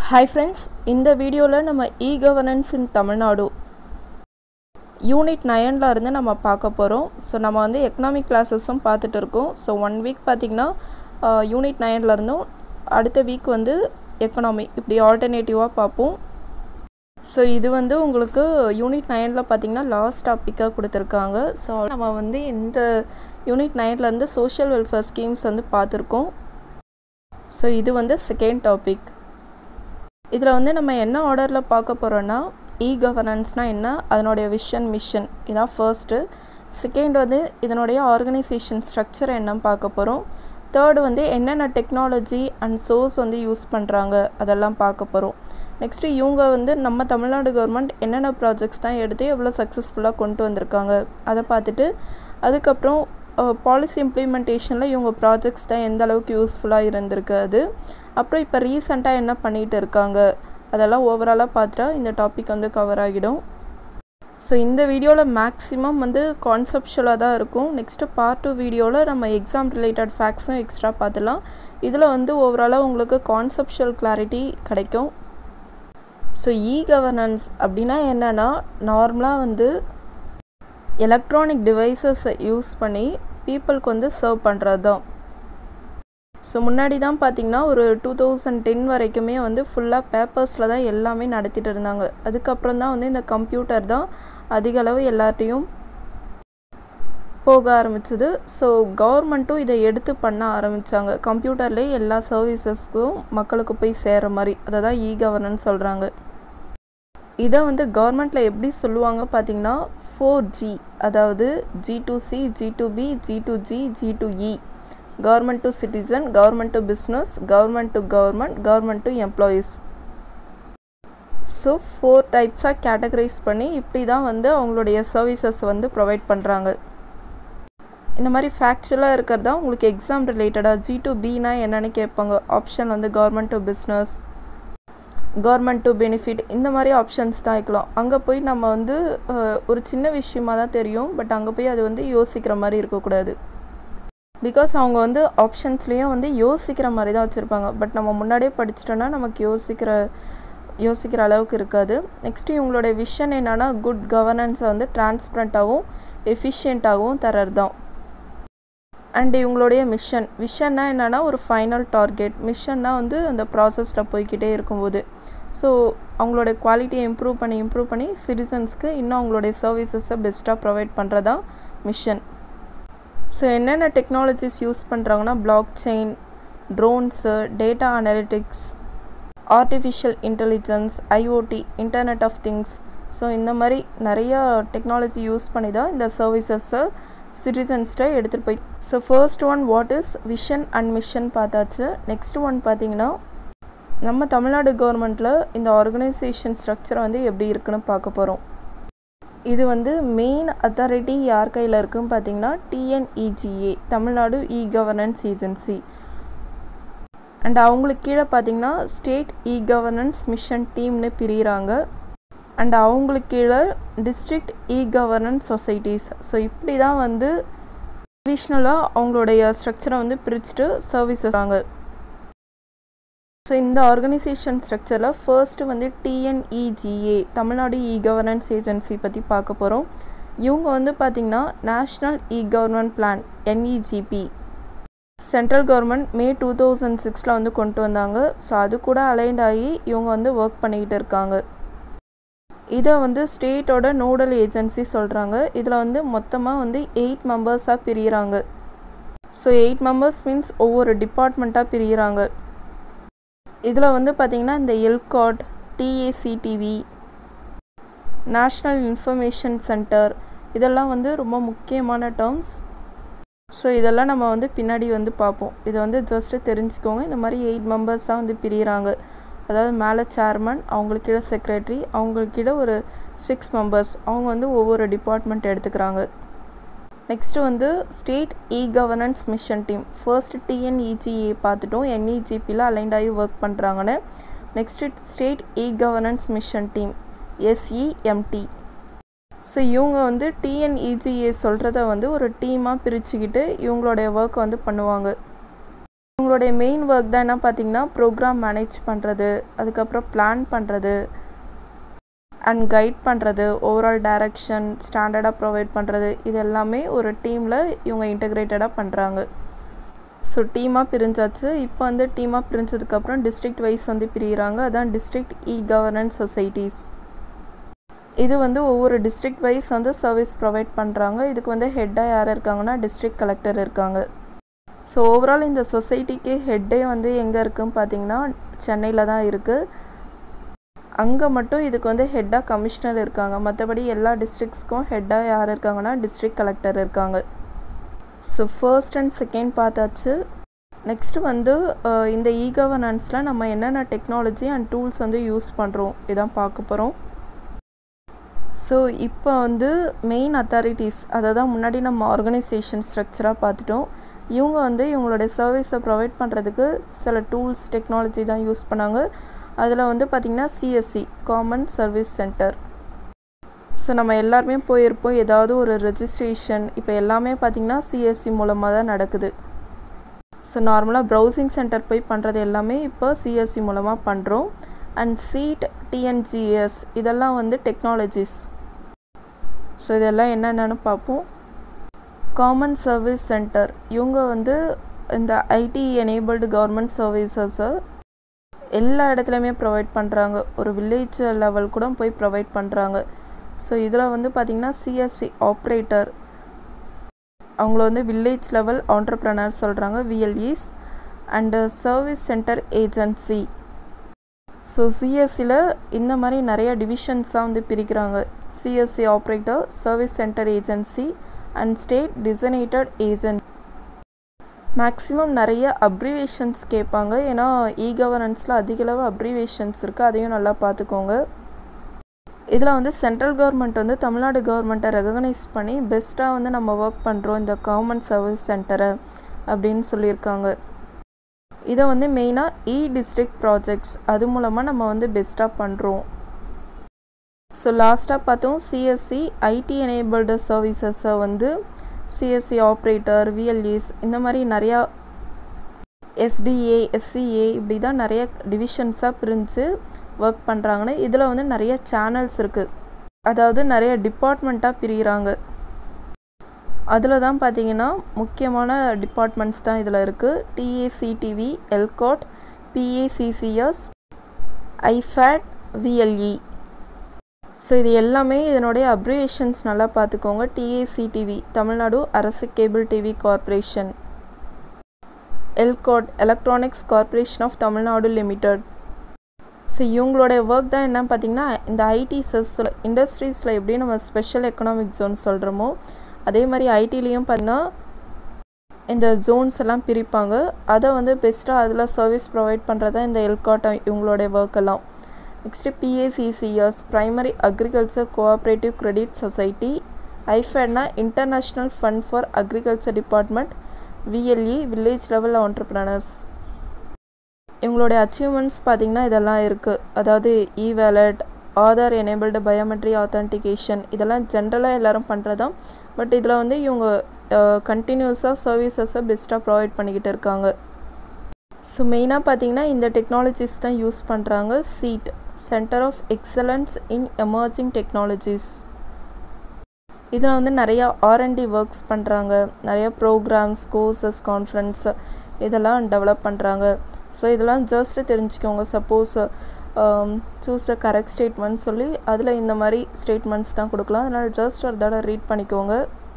hi friends இந்த வீடியோவில் நம்ம E governance in Tamil Nadu unit நயனில் இருந்து நம்ம பார்க்க போகிறோம் ஸோ நம்ம வந்து எக்கனாமிக் கிளாஸஸும் பார்த்துட்டு இருக்கோம் ஸோ ஒன் வீக் பார்த்திங்கன்னா யூனிட் நயனில் இருந்தும் அடுத்த வீக் வந்து எக்கனாமி இப்படி ஆல்டர்னேட்டிவாக பார்ப்போம் ஸோ இது வந்து உங்களுக்கு யூனிட் நைனில் பார்த்தீங்கன்னா லாஸ்ட் டாப்பிக்காக கொடுத்துருக்காங்க ஸோ நம்ம வந்து இந்த யூனிட் நைன்லேருந்து சோஷியல் வெல்ஃபேர் ஸ்கீம்ஸ் வந்து பார்த்துருக்கோம் ஸோ இது வந்து செகண்ட் டாபிக் இதில் வந்து நம்ம என்ன ஆர்டரில் பார்க்க போகிறோன்னா இ கவர்னன்ஸ்னால் என்ன அதனுடைய விஷன் மிஷன் இதான் ஃபர்ஸ்ட்டு செகண்ட் வந்து இதனுடைய ஆர்கனைசேஷன் ஸ்ட்ரக்சர் என்னன்னு பார்க்க போகிறோம் தேர்டு வந்து என்னென்ன டெக்னாலஜி அண்ட் சோர்ஸ் வந்து யூஸ் பண்ணுறாங்க அதெல்லாம் பார்க்க போகிறோம் நெக்ஸ்ட்டு இவங்க வந்து நம்ம தமிழ்நாடு கவர்மெண்ட் என்னென்ன ப்ராஜெக்ட்ஸ் தான் எடுத்து எவ்வளோ சக்ஸஸ்ஃபுல்லாக கொண்டு வந்திருக்காங்க அதை பார்த்துட்டு அதுக்கப்புறம் பாலிசி இம்ப்ளிமெண்டேஷனில் இவங்க ப்ராஜெக்ட்ஸ் தான் எந்த அளவுக்கு யூஸ்ஃபுல்லாக இருந்திருக்கு அது அப்புறம் இப்போ ரீசெண்டாக என்ன பண்ணிகிட்டு இருக்காங்க அதெல்லாம் ஓவராலாக பார்த்தா இந்த டாபிக் வந்து கவர் ஆகிடும் ஸோ இந்த வீடியோவில் மேக்ஸிமம் வந்து கான்செப்ஷுவலாக தான் இருக்கும் நெக்ஸ்ட்டு பார்ட் டூ வீடியோவில் நம்ம எக்ஸாம் ரிலேட்டட் ஃபேக்ட்ஸும் எக்ஸ்ட்ரா பார்த்துலாம் இதில் வந்து ஓவராலாக உங்களுக்கு கான்செப்ஷுவல் கிளாரிட்டி கிடைக்கும் ஸோ இ கவர்னன்ஸ் அப்படின்னா என்னென்னா நார்மலாக வந்து எலக்ட்ரானிக் டிவைசஸை யூஸ் பண்ணி பீப்புளுக்கு வந்து சர்வ் பண்ணுறது தான் ஸோ முன்னாடி தான் பார்த்திங்கன்னா ஒரு டூ தௌசண்ட் டென் வரைக்குமே வந்து ஃபுல்லாக பேப்பர்ஸில் தான் எல்லாமே நடத்திட்டு இருந்தாங்க அதுக்கப்புறம் தான் வந்து இந்த கம்ப்யூட்டர் தான் அதிக அளவு எல்லார்ட்டையும் போக ஆரம்பிச்சது ஸோ கவர்மெண்ட்டும் இதை எடுத்து பண்ண ஆரம்பித்தாங்க கம்ப்யூட்டர்லேயே எல்லா சர்வீசஸ்க்கும் மக்களுக்கு போய் சேர மாதிரி அதை தான் இ கவர்னன்ஸ் சொல்கிறாங்க இதை வந்து கவர்மெண்ட்டில் எப்படி சொல்லுவாங்க பார்த்தீங்கன்னா ஃபோர் ஜி அதாவது G to C G to B G to G G to E government to citizen government to business government to government government to employees so four டைப்ஸாக கேட்டகரைஸ் பண்ணி இப்படி தான் வந்து அவங்களுடைய சர்வீசஸ் வந்து ப்ரொவைட் பண்ணுறாங்க இந்த மாதிரி ஃபேக்சுவலாக இருக்கிறது தான் உங்களுக்கு எக்ஸாம் ரிலேட்டடாக ஜி டு பினா என்னென்னு கேட்பாங்க ஆப்ஷன் வந்து government to business government to benefit இந்த மாதிரி ஆப்ஷன்ஸ் தான் இருக்கலாம் அங்கே போய் நம்ம வந்து ஒரு சின்ன விஷயமாக தான் தெரியும் பட் அங்கே போய் அது வந்து யோசிக்கிற மாதிரி இருக்கக்கூடாது பிகாஸ் அவங்க வந்து ஆப்ஷன்ஸ்லேயும் வந்து யோசிக்கிற மாதிரி தான் வச்சுருப்பாங்க பட் நம்ம முன்னாடியே படிச்சிட்டோன்னா நமக்கு யோசிக்கிற யோசிக்கிற அளவுக்கு இருக்காது நெக்ஸ்ட்டு இவங்களுடைய விஷன் என்னென்னா குட் கவர்னன்ஸை வந்து டிரான்ஸ்பரண்ட்டாகவும் எஃபிஷியண்ட்டாகவும் தர்றது தான் அண்ட் இவங்களுடைய மிஷன் விஷன்னா என்னென்னா ஒரு ஃபைனல் டார்கெட் மிஷன்னா வந்து அந்த ப்ராசஸில் போய்கிட்டே இருக்கும்போது ஸோ அவங்களுடைய குவாலிட்டியை இம்ப்ரூவ் பண்ணி இம்ப்ரூவ் பண்ணி சிட்டிசன்ஸ்க்கு இன்னும் அவங்களுடைய சர்வீசஸை பெஸ்ட்டாக ப்ரொவைட் பண்ணுறதா மிஷன் ஸோ என்னென்ன டெக்னாலஜிஸ் யூஸ் பண்ணுறாங்கன்னா blockchain drones data analytics artificial intelligence IoT internet of things so இந்த மாதிரி நிறையா டெக்னாலஜி யூஸ் பண்ணி தான் இந்த சர்வீசஸை சிட்டிசன்ஸ்ட்டை எடுத்துகிட்டு போய் so first one what is vision and mission பார்த்தாச்சு நெக்ஸ்ட் ஒன் பார்த்தீங்கன்னா நம்ம தமிழ்நாடு கவர்மெண்ட்டில் இந்த ஆர்கனைசேஷன் ஸ்ட்ரக்சர் வந்து எப்படி இருக்குன்னு பார்க்க போகிறோம் இது வந்து மெயின் அத்தாரிட்டி யார் கையில் இருக்குன்னு பார்த்தீங்கன்னா TNEGA Tamil Nadu e governance agency and அவங்களுக்கு கீழே பார்த்தீங்கன்னா ஸ்டேட் இ கவர்னன்ஸ் மிஷன் டீம்னு பிரிகிறாங்க அண்ட் அவங்களுக்கு கீழே district e governance societies so இப்படி தான் வந்து டிவிஷ்னலாக அவங்களுடைய ஸ்ட்ரக்சரை வந்து பிரிச்சுட்டு சர்வீசஸ் வாங்க ஸோ இந்த ஆர்கனைசேஷன் ஸ்ட்ரக்சரில் ஃபர்ஸ்ட்டு வந்து TNEGA Tamil Nadu e governance agency பற்றி பார்க்க போகிறோம் இவங்க வந்து பார்த்திங்கன்னா national e government plan NeGP central government May two thousand சிக்ஸில் வந்து கொண்டு வந்தாங்க ஸோ அது கூட அலைண்ட் ஆகி இவங்க வந்து ஒர்க் பண்ணிக்கிட்டு இருக்காங்க இதை வந்து ஸ்டேட்டோட நோடல் ஏஜென்சி சொல்கிறாங்க இதில் வந்து மொத்தமாக வந்து எயிட் மெம்பர்ஸாக பிரிகிறாங்க ஸோ எயிட் மெம்பர்ஸ் மீன்ஸ் ஒவ்வொரு டிபார்ட்மெண்ட்டாக பிரிகிறாங்க இதில் வந்து பார்த்திங்கன்னா இந்த ELCOT TACTV national information centre இதெல்லாம் வந்து ரொம்ப முக்கியமான டேர்ம்ஸ் ஸோ இதெல்லாம் நம்ம வந்து பின்னாடி வந்து பார்ப்போம் இதை வந்து ஜஸ்ட்டு தெரிஞ்சுக்கோங்க இந்த மாதிரி எயிட் மெம்பர்ஸாக வந்து பிரிகிறாங்க அதாவது மேலே சேர்மன் அவங்களுக்கு கீழே செக்ரட்டரி அவங்களுக்கு கீழே ஒரு சிக்ஸ் மெம்பர்ஸ் அவங்க வந்து ஒவ்வொரு டிபார்ட்மெண்ட் எடுத்துக்கிறாங்க நெக்ஸ்ட்டு வந்து state e governance mission team first TNEGA பார்த்துட்டோம் என்இஜிபியில் அலைண்ட் ஆகி ஒர்க் பண்ணுறாங்கன்னு next state e governance mission team SEMT so இவங்க வந்து டிஎன்இஜிஏ சொல்கிறத வந்து ஒரு டீமாக பிரிச்சுக்கிட்டு இவங்களுடைய ஒர்க் வந்து பண்ணுவாங்க இவங்களுடைய மெயின் ஒர்க் தான் என்ன பார்த்தீங்கன்னா ப்ரோக்ராம் மேனேஜ் பண்ணுறது அதுக்கப்புறம் பிளான் பண்ணுறது அண்ட் கைட் பண்ணுறது ஓவரால் டைரக்ஷன் ஸ்டாண்டர்டாக ப்ரொவைட் பண்ணுறது இது எல்லாமே ஒரு டீமில் இவங்க இன்டகிரேட்டடாக பண்ணுறாங்க ஸோ டீமாக பிரிஞ்சாச்சு இப்போ வந்து டீமாக பிரிஞ்சதுக்கப்புறம் டிஸ்ட்ரிக்ட் வைஸ் வந்து பிரிகிறாங்க அதான் டிஸ்ட்ரிக்ட் இ கவர்னன்ஸ் சொசைட்டிஸ் இது வந்து ஒவ்வொரு டிஸ்ட்ரிக்ட் வைஸ் வந்து சர்வீஸ் ப்ரொவைட் பண்ணுறாங்க இதுக்கு வந்து ஹெட்டாக யார் இருக்காங்கன்னா டிஸ்ட்ரிக்ட் கலெக்டர் இருக்காங்க ஸோ ஓவரால் இந்த சொசைட்டிக்கு ஹெட்டே வந்து எங்கே இருக்குன்னு பார்த்தீங்கன்னா சென்னையில் தான் இருக்குது அங்கே மட்டும் இதுக்கு வந்து ஹெட்டாக கமிஷனர் இருக்காங்க மற்றபடி எல்லா டிஸ்ட்ரிக்ஸ்க்கும் ஹெட்டாக யார் இருக்காங்கன்னா டிஸ்ட்ரிக்ட் கலெக்டர் இருக்காங்க ஸோ ஃபர்ஸ்ட் அண்ட் செகண்ட் பார்த்தாச்சு நெக்ஸ்ட்டு வந்து இந்த இ கவர்னன்ஸில் நம்ம என்னென்ன டெக்னாலஜி அண்ட் டூல்ஸ் வந்து யூஸ் பண்ணுறோம் இதான் பார்க்க போகிறோம் ஸோ இப்போ வந்து மெயின் அத்தாரிட்டிஸ் அதை தான் முன்னாடி நம்ம ஆர்கனைசேஷன் ஸ்ட்ரக்சராக பார்த்துட்டோம் இவங்க வந்து இவங்களுடைய சர்வீஸை ப்ரொவைட் பண்ணுறதுக்கு சில டூல்ஸ் டெக்னாலஜி தான் யூஸ் பண்ணாங்க அதில் வந்து பார்த்திங்கன்னா CSC common service centre so நம்ம எல்லாருமே போயிருப்போம் ஏதாவது ஒரு ரெஜிஸ்ட்ரேஷன் இப்போ எல்லாமே பார்த்திங்கன்னா சிஎஸ்சி மூலமாக தான் நடக்குது ஸோ நார்மலாக ப்ரௌசிங் சென்டர் போய் பண்ணுறது எல்லாமே இப்போ சிஎஸ்சி மூலமாக பண்ணுறோம் அண்ட் சீட் டிஎன்ஜிஎஸ் இதெல்லாம் வந்து டெக்னாலஜிஸ் ஸோ இதெல்லாம் என்னென்னு பார்ப்போம் காமன் சர்வீஸ் சென்டர் இவங்க வந்து இந்த ஐடி எனேபிள்டு கவர்மெண்ட் சர்வீசஸை எல்லா இடத்துலையுமே ப்ரொவைட் பண்ணுறாங்க ஒரு வில்லேஜ் லெவல் கூட போய் ப்ரொவைட் பண்ணுறாங்க ஸோ இதில் வந்து பார்த்திங்கன்னா சிஎஸ்சி ஆப்ரேட்டர் அவங்கள வந்து வில்லேஜ் லெவல் ஆண்டர்ப்ரனர் சொல்கிறாங்க VLEs and service centre agency so சிஎஸ்சியில் இந்த மாதிரி நிறைய டிவிஷன்ஸாக வந்து பிரிக்கிறாங்க CSC operator service centre agency and state designated agent maximum நிறைய அப்ரிவேஷன்ஸ் கேட்பாங்க ஏன்னா இ கவர்னன்ஸில் அதிகளவு அப்ரிவேஷன்ஸ் இருக்குது அதையும் நல்லா பார்த்துக்கோங்க இதில் வந்து சென்ட்ரல் கவர்மெண்ட் வந்து தமிழ்நாடு கவர்மெண்ட்டை ரெகக்னைஸ் பண்ணி பெஸ்ட்டாக வந்து நம்ம ஒர்க் பண்ணுறோம் இந்த கவர்மெண்ட் சர்வீஸ் சென்டரை அப்படின்னு சொல்லியிருக்காங்க இதை வந்து மெயினாக இ டிஸ்ட்ரிக்ட் ப்ராஜெக்ட்ஸ் அது மூலமாக நம்ம வந்து பெஸ்ட்டாக பண்ணுறோம் ஸோ லாஸ்ட்டாக பார்த்தோம் சிஎஸ்சி ஐடி எனேபிள்டு சர்வீசஸை வந்து சிஎஸ்சி ஆப்ரேட்டர் விஎல்இஸ் இந்த மாதிரி நிறையா எஸ்டிஏ எஸ்சிஏ இப்படி தான் நிறைய டிவிஷன்ஸாக பிரிஞ்சு ஒர்க் பண்ணுறாங்கன்னு இதில் வந்து நிறைய சேனல்ஸ் இருக்குது அதாவது நிறைய டிபார்ட்மெண்ட்டாக பிரிகிறாங்க அதில் தான் பார்த்தீங்கன்னா முக்கியமான டிபார்ட்மெண்ட்ஸ் தான் இதில் இருக்குது TACTV ELCOT PACCS IFAD VLE so இது எல்லாமே இதனுடைய அப்ரிவேஷன்ஸ் நல்லா பார்த்துக்கோங்க டிஏசிடிவி தமிழ்நாடு அரசு cable TV corporation ELCOT electronics corporation of Tamil Nadu limited so இவங்களோட ஒர்க் தான் என்ன பார்த்தீங்கன்னா இந்த ஐடி செஸ்ஸில் இண்டஸ்ட்ரீஸில் எப்படி நம்ம ஸ்பெஷல் எக்கனாமிக் ஜோன் சொல்கிறோமோ அதே மாதிரி ஐடிலையும் பார்த்தீங்கன்னா இந்த ஜோன்ஸ் எல்லாம் பிரிப்பாங்க அதை வந்து பெஸ்ட்டாக அதில் சர்வீஸ் ப்ரொவைட் பண்ணுறதா இந்த எல்காட் இவங்களோட ஒர்க் எல்லாம் next PACCS primary agriculture cooperative credit society ஐஃபேட்னா international fund for agriculture department VLE village level entrepreneurs இவங்களுடைய அச்சீவ்மெண்ட்ஸ் பார்த்திங்கன்னா இதெல்லாம் இருக்குது அதாவது e wallet Aadhaar enabled biometry authentication இதெல்லாம் ஜென்ரலாக எல்லோரும் பண்ணுறதான் பட் இதில் வந்து இவங்க கண்டினியூஸாக சர்வீசஸை பெஸ்ட்டாக ப்ரொவைட் பண்ணிக்கிட்டு இருக்காங்க ஸோ மெயினாக பார்த்தீங்கன்னா இந்த டெக்னாலஜிஸ் தான் யூஸ் பண்ணுறாங்க CEET centre of excellence in emerging technologies இதில் வந்து நிறையா ஆர்என்டி ஒர்க்ஸ் பண்ணுறாங்க நிறைய ப்ரோக்ராம்ஸ் கோர்சஸ் கான்ஃபரன்ஸ் இதெல்லாம் டெவலப் பண்ணுறாங்க ஸோ இதெல்லாம் ஜஸ்ட்டு தெரிஞ்சுக்கோங்க suppose choose a correct statement சொல்லி அதில் இந்த மாதிரி ஸ்டேட்மெண்ட்ஸ் தான் கொடுக்கலாம் அதனால் ஜஸ்ட் ஒரு தடவை ரீட் பண்ணிக்கோங்க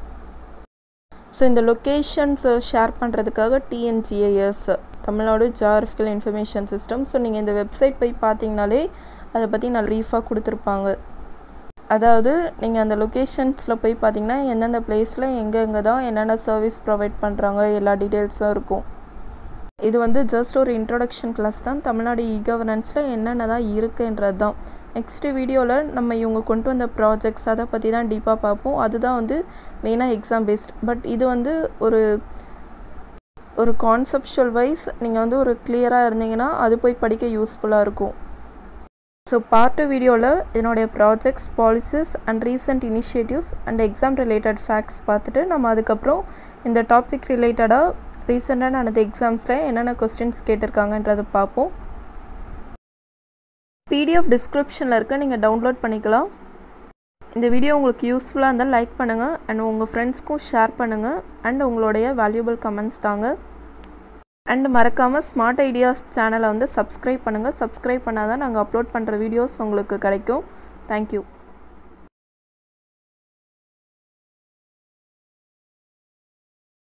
ஸோ இந்த லொக்கேஷன்ஸ் ஷேர் பண்ணுறதுக்காக TNGAS Tamil Nadu geographical information system so நீங்கள் இந்த வெப்சைட் போய் பார்த்தீங்கனாலே அதை பற்றி நான் ரீஃபாக கொடுத்துருப்பாங்க அதாவது நீங்கள் அந்த லொக்கேஷன்ஸில் போய் பார்த்தீங்கன்னா எந்தெந்த பிளேஸில் எங்கெங்கே தான் என்னென்ன சர்வீஸ் ப்ரொவைட் பண்ணுறாங்க எல்லா டீட்டெயில்ஸும் இருக்கும் இது வந்து ஜஸ்ட் ஒரு இன்ட்ரொடக்ஷன் கிளாஸ் தான் தமிழ்நாடு இ கவர்னன்ஸில் என்னென்ன தான் இருக்குன்றது தான் நெக்ஸ்ட்டு வீடியோவில் நம்ம இவங்க கொண்டு வந்த ப்ராஜெக்ட்ஸ் அதை பற்றி தான் டீப்பாக பார்ப்போம் அதுதான் வந்து மெயினாக எக்ஸாம் பேஸ்ட் பட் இது வந்து ஒரு ஒரு கான்செப்ஷுவல் வைஸ் நீங்கள் வந்து ஒரு கிளியராக இருந்தீங்கன்னா அது போய் படிக்க யூஸ்ஃபுல்லாக இருக்கும் ஸோ பார்ட் டூ வீடியோவில் என்னுடைய projects policies and recent initiatives and exam related facts பார்த்துட்டு நம்ம அதுக்கப்புறம் இந்த டாபிக் ரிலேட்டடாக ரீசெண்டாக நடந்த எக்ஸாம்ஸில் என்னென்ன கொஸ்டின்ஸ் கேட்டிருக்காங்கன்றதை பார்ப்போம் பிடிஎஃப் டிஸ்கிரிப்ஷனில் இருக்க நீங்கள் டவுன்லோட் பண்ணிக்கலாம் இந்த வீடியோ உங்களுக்கு யூஸ்ஃபுல்லாக இருந்தால் லைக் பண்ணுங்கள் அண்ட் உங்கள் ஃப்ரெண்ட்ஸ்க்கும் ஷேர் பண்ணுங்கள் அண்ட் உங்களுடைய வேல்யூபிள் கமெண்ட்ஸ் தாங்க அண்ட் மறக்காமல் ஸ்மார்ட் ஐடியாஸ் சேனலை வந்து சப்ஸ்கிரைப் பண்ணுங்கள் சப்ஸ்கிரைப் பண்ணால் தான் நாங்கள் அப்லோட் பண்ணுற வீடியோஸ் உங்களுக்கு கிடைக்கும் தேங்க்யூ